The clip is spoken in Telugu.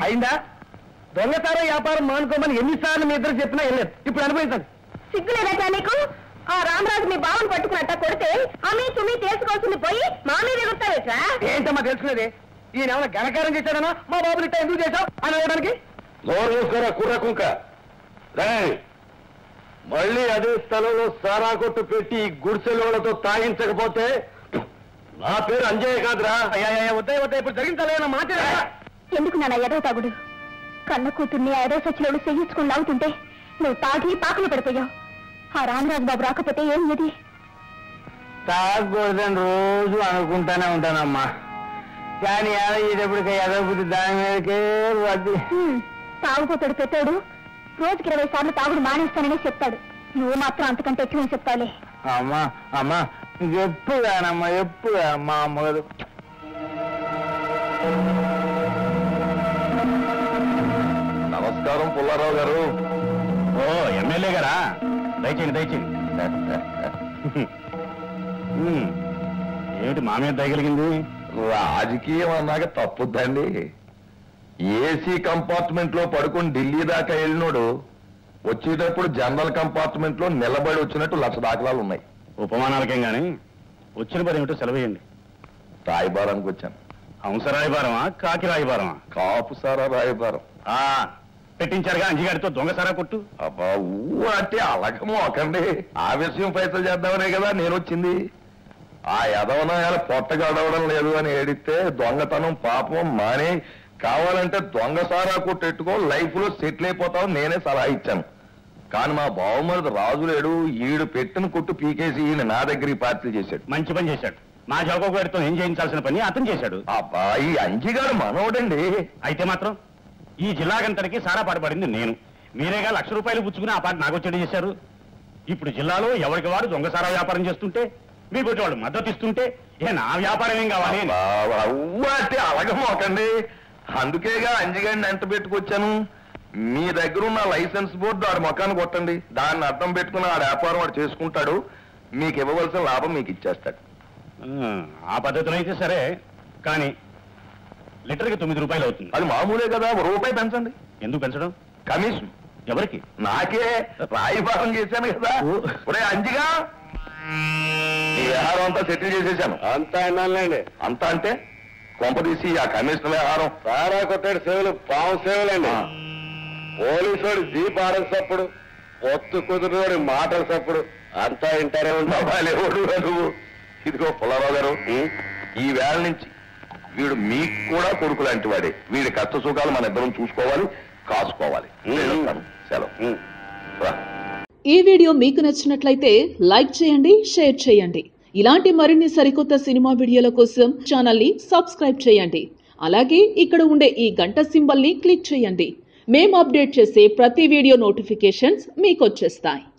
అయిందా దొంగతార వ్యాపారం మానుకోమని ఎన్నిసార్లు మీ ఇద్దరు చెప్పినా వెళ్ళలేదు ఇప్పుడు అనుభవించండి సిగ్గులేదట నీకు ఆ రామరాజు మీ బావను పట్టుకున్నట్ట కొడితే అమ్మి తుమ్మి తేల్చుకోవాల్సింది పోయి మా మీద ఎగురుతావేట్రా ఏంటమ్మా తెలుసుకునేది ఈయన ఏమైనా ఘనకారం చేశాడనా మా బాబుని ఇట్లా ఎందుకు చేశావు అని అడగడానికి నోరు మూసుకోరా కుర్ర కుంక రేయ్, మళ్ళీ అదే స్థలంలో సారా కొట్టు పెట్టి ఈ గుడిసెలోళ్ళతో తాగించకపోతే నా పేరు అంజయ్య కాదురా అయ్యా అయ్యా, వద్దా వద్దా ఇప్పుడు జరిగించాలి మాట లేదా? ఎందుకు నాన్న ఎదో తాగుడు కన్న కూతుర్ని ఐదో సచ్చిలోడు సెయ్యించుకుని లాగుతుంటే నువ్వు తాగి పాకలు పడిపోయావు ఆ రామరాజు బాబు రాకపోతే ఏం ఇది తాగకూడదని రోజు అనుకుంటానే ఉంటానమ్మా కానీ ఎదప్పటికి ఎదబుద్ధి దాని మీదకే వద్దు హ్మ్, తాగుపోతాడు పెట్టాడు రోజుకి ఇరవై సార్లు తాగుడు మానేస్తానని చెప్తాడు నువ్వు మాత్రం అంతకంటే ఎక్కువ చెప్తావులే అమ్మా అమ్మా ఎప్పుడానమ్మా ఎప్పుడు మా అమ్మగారు నమస్కారం పుల్లారావు గారు ఓ ఎమ్మెల్యే గారా దయచేయండి దయచేయండి ఉమ్, ఏమిటి మా మీద దయగలిగింది రాజకీయం అన్నాక తప్పుద్దండి ఏసీ కంపార్ట్మెంట్ లో పడుకొని ఢిల్లీ దాకా వెళ్ళినోడు వచ్చేటప్పుడు జనరల్ కంపార్ట్మెంట్ లో నిలబడి వచ్చినట్టు లక్ష దాఖలాలు ఉన్నాయి ఉపమానాలకేం గాని వచ్చిన పని ఏమిటో సెలవేయండి రాయబారానికి వచ్చాను హంస రాయబారమా కాకి రాయబారమా కాపు సారా రాయబారం ఆ పెట్టించారుగా అంజిగారితో దొంగసారా కొట్టు అబ్బా ఊ అంటే అలాగ మోకండి ఆ విషయం ఫైసల్ చేద్దామనే కదా నేను వచ్చింది ఆ యదవనాయాల పొట్ట గడవడం లేదు అని ఏడిస్తే దొంగతనం పాపం మానే కావాలంటే దొంగ సారా కొట్టెట్టుకో లైఫ్ లో సెటిల్ అయిపోతావు నేనే సలహా ఇచ్చాను కానీ మా బావమరిది రాజు లేడు ఈడు పెట్టిన కొట్టు పీకేసి ఈయన నా దగ్గర ఈ పార్టీ చేశాడు మంచి పని చేశాడు మా జోకో గారితో ఏం చేయించాల్సిన పని అతను చేశాడు అబ్బా ఈ అంజిగాడు మనోడండి అయితే మాత్రం ఈ జిల్లాకంతటికి సారా పాటుపడింది నేను మీరేగా లక్ష రూపాయలు పుచ్చుకుని ఆ పాట నాకు వచ్చేది చేశారు ఇప్పుడు జిల్లాలో ఎవరికి వాడు దొంగ సారా వ్యాపారం చేస్తుంటే మీ కొట్టి వాళ్ళు మద్దతు ఇస్తుంటే ఏ నా వ్యాపారం ఏం కావాలి అని. అబ్బా, ఊ అంటే అలాగ మోకండి అందుకేగా అంజిగాడిని ఎంట పెట్టుకొచ్చాను మీ దగ్గర ఉన్న లైసెన్స్ బోర్డు ఆడి మొఖాన్ని కొట్టండి దాన్ని అర్థం పెట్టుకుని ఆడ వ్యాపారం వాడు చేసుకుంటాడు మీకు ఇవ్వవలసిన లాభం మీకు ఇచ్చేస్తాడు ఆ, ఆ పద్ధతిలో అయితే సరే కానీ లీటర్కి తొమ్మిది రూపాయలు అవుతుంది అది మామూలే కదా ఒక రూపాయి పెంచండి ఎందుకు పెంచడం కమిషన్ ఎవరికి నాకే రాయిభారం చేశాను కదా ఓ. ఒరే అంజిగా ఈ వ్యవహారం అంతా సెటిల్ చేసేసాను అంతా వినాలండి అంతా అంటే కొంపదీసి ఆ కమిషన్ వ్యవహారం సారా కొట్టాడు సేవలు పాము సేవలండి ఆ. పోలీసు జీప్ ఆడేసప్పుడు పొత్తు కుదురుని మాటల సప్పుడు అంతా వింటారే బాబాలేవుడు నువ్వు ఇదిగో పుల్లారావు గారు ఈ వేళ నుంచి వీడు మీకు కూడా కొడుకు లాంటి వాడే వీడి కష్ట సుఖాలు మన ఇద్దరం చూసుకోవాలి కాసుకోవాలి వెళ్ళొస్తాను. సెలవు రా. ఈ వీడియో మీకు నచ్చినట్లయితే లైక్ చేయండి షేర్ చేయండి ఇలాంటి మరిన్ని సరికొత్త సినిమా వీడియోల కోసం ఛానల్ని సబ్స్క్రైబ్ చేయండి అలాగే ఇక్కడ ఉండే ఈ గంట సింబల్ని క్లిక్ చేయండి మేము అప్డేట్ చేసే ప్రతి వీడియో నోటిఫికేషన్స్ మీకు వచ్చేస్తాయి